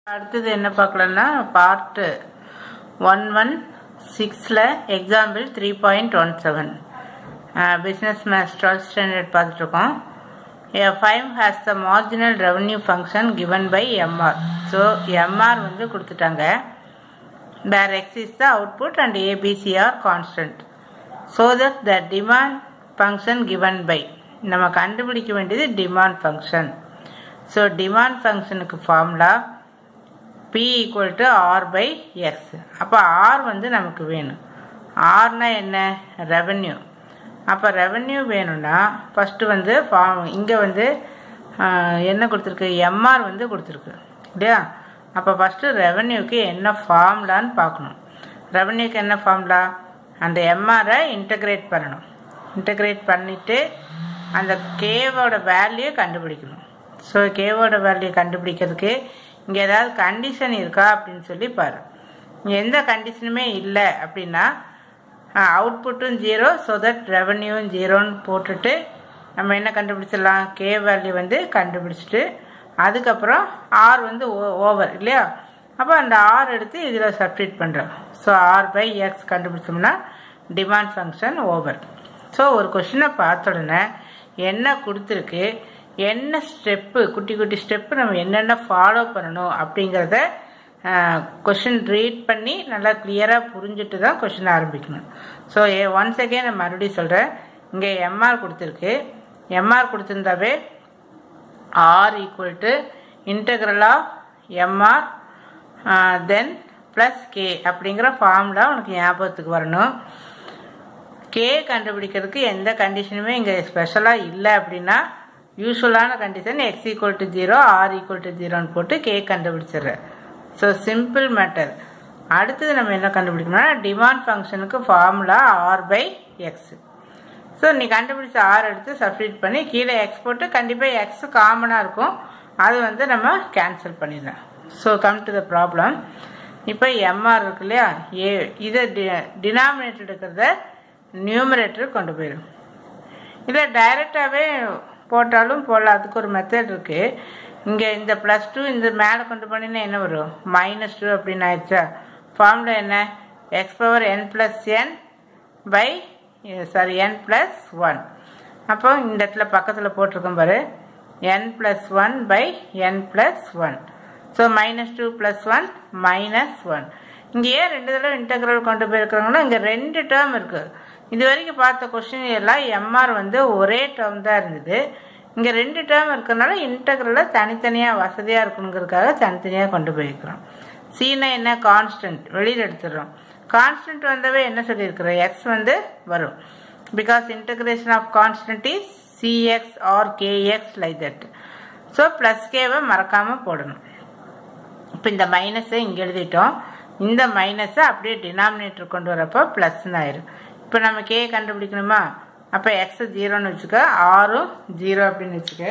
அடுத்தது என்ன பார்க்கலாம்னா பார்ட்டு ஒன் ஒன் சிக்ஸில் example three point one seven business maths twelfth standard பார்த்துட்ருக்கோம் A firm has the marginal revenue function given by MR. So, MR வந்து கொடுத்துட்டாங்க where X is the output and ABC are constant. So that the demand function given by நம்ம கண்டுபிடிக்க வேண்டியது demand function. So, demand functionக்கு formula P equal to R by X. அப்போ R வந்து நமக்கு வேணும் Rனா என்ன ரெவன்யூ அப்போ ரெவன்யூ வேணும்னா ஃபஸ்ட்டு வந்து ஃபார்ம் இங்கே வந்து ஆஹ், என்ன கொடுத்துருக்கு எம்ஆர் வந்து கொடுத்துருக்கு இல்லையா அப்போ ஃபஸ்ட்டு ரெவன்யூக்கு என்ன ஃபார்முலான்னு பார்க்கணும் ரெவன்யூக்கு என்ன ஃபார்முலா அந்த எம்ஆரை இன்டகிரேட் பண்ணணும் இன்டகிரேட் பண்ணிவிட்டு அந்த கேவோட வேல்யூ கண்டுபிடிக்கணும் ஸோ கேவோட வேல்யூ கண்டுபிடிக்கிறதுக்கு இங்கே ஏதாவது கண்டிஷன் இருக்கா அப்படின்னு சொல்லி பாரு இங்கே எந்த கண்டிஷனுமே இல்லை அப்படின்னா அவுட்புட்டும் ஜீரோ ஸோ தட் ரெவன்யூவும் ஜீரோன்னு போட்டுட்டு நம்ம என்ன கண்டுபிடிச்சிடலாம் கே வேல்யூ வந்து கண்டுபிடிச்சிட்டு அதுக்கப்புறம் ஆர் வந்து ஓவர் இல்லையா அப்போ அந்த ஆர் எடுத்து இதில் சப்ஸ்டியூட் பண்ணுறோம் ஸோ ஆர் பை எக்ஸ் கண்டுபிடிச்சோம்னா டிமாண்ட் ஃபங்க்ஷன் ஓவர் ஸோ ஒரு கொஷினை பார்த்த உடனே என்ன கொடுத்துருக்கு என்ன ஸ்டெப்பு குட்டி குட்டி ஸ்டெப்பு நம்ம என்னென்ன ஃபாலோ பண்ணணும் அப்படிங்கிறத கொஷின் ரீட் பண்ணி நல்லா கிளியராக புரிஞ்சுட்டு தான் கொஷின் ஆரம்பிக்கணும் ஸோ ஒன்ஸ் அகேன் நான் மறுபடியும் சொல்கிறேன் இங்கே எம்ஆர் கொடுத்துருக்கு எம்ஆர் கொடுத்துருந்தாவே R equal to integral of MR then plus K அப்படிங்கிற ஃபார்முலா உனக்கு ஞாபகத்துக்கு வரணும் கே கண்டுபிடிக்கிறதுக்கு எந்த கண்டிஷனுமே இங்கே ஸ்பெஷலாக இல்லை அப்படின்னா யூஸ்வலான condition X equal to zero R equal to ஜீரோன்னு போட்டு கே கண்டுபிடிச்சிடுறேன் ஸோ சிம்பிள் மேட்டர் அடுத்தது நம்ம என்ன கண்டுபிடிக்கணும்னா டிமாண்ட் ஃபங்க்ஷனுக்கு formula R by X so நீ கண்டுபிடிச்ச ஆர் எடுத்து சப்ஸ்டியூட் பண்ணி கீழே எக்ஸ் போட்டு கண்டிப்பாக எக்ஸ் காமனாக இருக்கும் அது வந்து நம்ம கேன்சல் பண்ணிடலாம் so come to the problem இப்போ எம்ஆர் இருக்கு இல்லையா ஏ இதை டி டினாமினேட்டர் இருக்கிறத நியூமரேட்டர் கொண்டு போயிடும் இல்லை டைரெக்டாகவே போட்டாலும் போடலாம் அதுக்கு ஒரு மெத்தட் இருக்குது இங்கே இந்த ப்ளஸ் டூ இந்த மேலே கொண்டு போனீங்கன்னா என்ன வரும் மைனஸ் டூ அப்படின்னு ஆயிடுச்சா ஃபார்முலா என்ன x power n plus n by sorry n plus one அப்போ இந்த இடத்துல பக்கத்தில் போட்டிருக்கோம் பாரு n plus one by n plus one so minus two plus one minus one இங்கே ஏன் ரெண்டு தடவை இன்டெக்ரல் கொண்டு போயிருக்கிறாங்கன்னா இங்கே ரெண்டு டேர்ம் இருக்குது இது வரைக்கும் பார்த்த கொஸ்டின் எல்லாம் எம்ஆர் வந்து ஒரே டேர்ம் தான் இருந்தது இங்கே ரெண்டு டேர்ம் இருக்கிறதுனால இன்டெக்ரலில் தனித்தனியாக வசதியாக இருக்கணுங்கிறதுக்காக தனித்தனியாக கொண்டு போயிருக்கிறோம் சீனா என்ன கான்ஸ்டன்ட் வெளியில் எடுத்துடுறோம் கான்ஸ்டன்ட் வந்தவே என்ன சொல்லியிருக்கிறோம் எக்ஸ் வந்து வரும் because integration of constant is c x or k x like that so plus கேவை மறக்காமல் போடணும் இப்போ இந்த மைனஸை இங்கே எழுதிட்டோம் இந்த மைனஸை அப்படியே டினாமினேட்டர் கொண்டு வரப்போ ப்ளஸ்ன்னு ஆயிரும் இப்போ நம்ம கே கண்டுபிடிக்கணுமா அப்போ எக்ஸ் ஜீரோன்னு வச்சுக்க ஆறும் ஜீரோ அப்படின்னு வச்சுக்க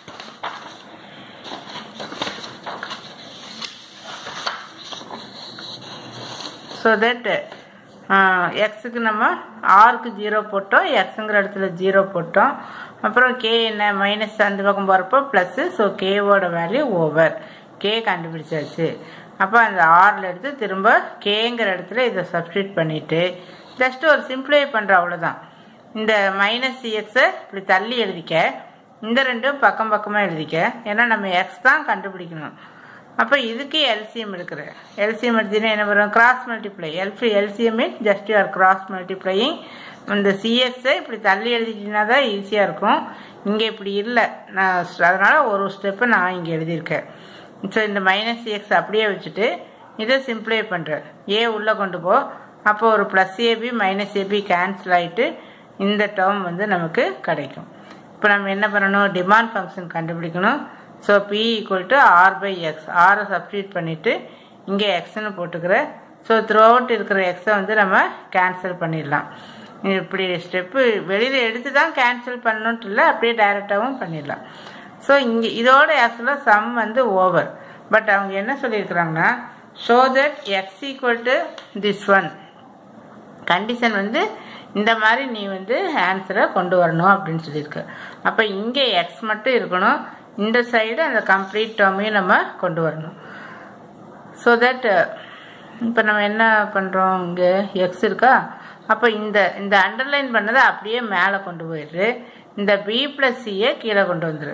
ஸோ தட் எக்ஸுக்கு நம்ம ஆருக்கு ஜீரோ போட்டோம் எக்ஸுங்கிற இடத்துல ஜீரோ போட்டோம் அப்புறம் கே என்ன மைனஸ் அந்த பக்கம் போகிறப்போ ப்ளஸ்ஸு ஸோ கேவோட வேல்யூ ஓவர் கே கண்டுபிடிச்சாச்சு அப்போ அந்த ஆறில் எடுத்து திரும்ப கேங்கிற இடத்துல இதை சப்ஸ்டியூட் பண்ணிவிட்டு ஜஸ்ட் ஒரு சிம்பிளை பண்ணுற அவ்வளோதான் இந்த மைனஸ் சிஎக்ஸை இப்படி தள்ளி எழுதிக்க இந்த ரெண்டும் பக்கம் பக்கமாக எழுதிக்க ஏன்னா நம்ம எக்ஸ் தான் கண்டுபிடிக்கணும் அப்போ இதுக்கு எல்சிஎம் எடுக்கிற எல்சிஎம் எடுத்தீங்கன்னா என்ன வரும் cross multiply L C LCM mean just you're cross multiplying இந்த சிஎக்ஸை இப்படி தள்ளி எழுதிட்டீங்கன்னா தான் ஈஸியாக இருக்கும் இங்கே இப்படி இல்லை நான் அதனால் ஒரு ஸ்டெப்பு நான் இங்கே எழுதியிருக்கேன் ஸோ இந்த மைனஸ் சிஎக்ஸ் அப்படியே வச்சுட்டு இதை சிம்பிளை பண்ணுறேன் ஏ உள்ளே கொண்டு போ அப்போ ஒரு plus A B minus A B cancel ஆகிட்டு இந்த டேர்ம் வந்து நமக்கு கிடைக்கும் இப்போ நம்ம என்ன பண்ணணும் டிமாண்ட் ஃபங்க்ஷன் கண்டுபிடிக்கணும் so p equal to r by x ஆரை சப்ஸ்டியூட் பண்ணிவிட்டு இங்கே எக்ஸ்னு போட்டுக்கிற ஸோ த்ரூ அவுட் இருக்கிற எக்ஸை வந்து நம்ம கேன்சல் பண்ணிடலாம் இப்படி ஸ்டெப்பு வெளியில் எடுத்து தான் கேன்சல் பண்ணணுன்ட்டு இல்லை அப்படியே டைரெக்டாகவும் பண்ணிடலாம் ஸோ இங்கே இதோட ஆக்சுவலாக சம் வந்து ஓவர் பட் அவங்க என்ன சொல்லியிருக்கிறாங்கன்னா show that x equal to this one condition வந்து இந்த மாதிரி நீ வந்து ஆன்சரை கொண்டு வரணும் அப்படின்னு சொல்லியிருக்கு அப்போ இங்கே எக்ஸ் மட்டும் இருக்கணும் இந்த சைடு அந்த கம்ப்ளீட் டேர்மையும் நம்ம கொண்டு வரணும் ஸோ தட் இப்போ நம்ம என்ன பண்ணுறோம் இங்கே எக்ஸ் இருக்கா அப்போ இந்த இந்த அண்டர்லைன் பண்ணதை அப்படியே மேலே கொண்டு போயிடுது இந்த பி ப்ளஸ் சியை கீழே கொண்டு வந்துடு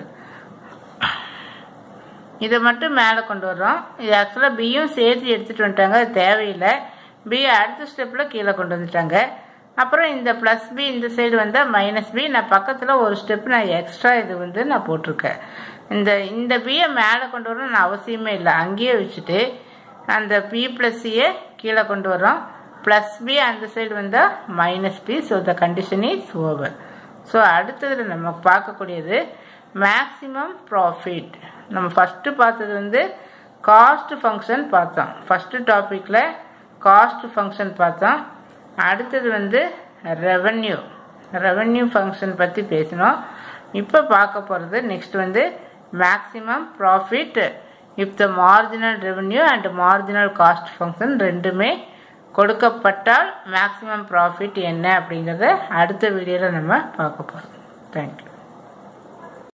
இதை மட்டும் மேலே கொண்டு வர்றோம் இது ஆக்சுவலாக பியும் சேர்த்து எடுத்துகிட்டு வந்துட்டாங்க அது தேவையில்லை பி அடுத்த ஸ்டெப்பில் கீழே கொண்டு வந்துட்டாங்க அப்புறம் இந்த ப்ளஸ் பி இந்த சைடு வந்தால் மைனஸ் பி நான் பக்கத்தில் ஒரு ஸ்டெப் நான் எக்ஸ்ட்ரா இது வந்து நான் போட்டிருக்கேன் இந்த இந்த பியை மேலே கொண்டு வரணும்னு அவசியமே இல்லை அங்கேயே வச்சுட்டு அந்த பி ப்ளஸ் சியை கீழே கொண்டு வரோம் ப்ளஸ் பி அந்த சைடு வந்தால் minus p so the condition is over so அடுத்ததில் நம்ம பார்க்கக்கூடியது மேக்ஸிமம் ப்ராஃபிட் நம்ம ஃபஸ்ட்டு பார்த்தது வந்து காஸ்ட் ஃபங்க்ஷன் பார்த்தோம் ஃபஸ்ட்டு டாப்பிக்கில் காஸ்ட் ஃபங்க்ஷன் பார்த்தோம் அடுத்தது வந்து ரெவன்யூ ரெவன்யூ ஃபங்க்ஷன் பற்றி பேசினோம் இப்போ பார்க்க போகிறது நெக்ஸ்ட் வந்து maximum profit if the marginal revenue and marginal cost function ரெண்டுமே கொடுக்கப்பட்டால் மேக்ஸிமம் ப்ராஃபிட் என்ன அப்படிங்கிறத அடுத்த வீடியோவில் நம்ம பார்க்க போகிறோம் தேங்க்யூ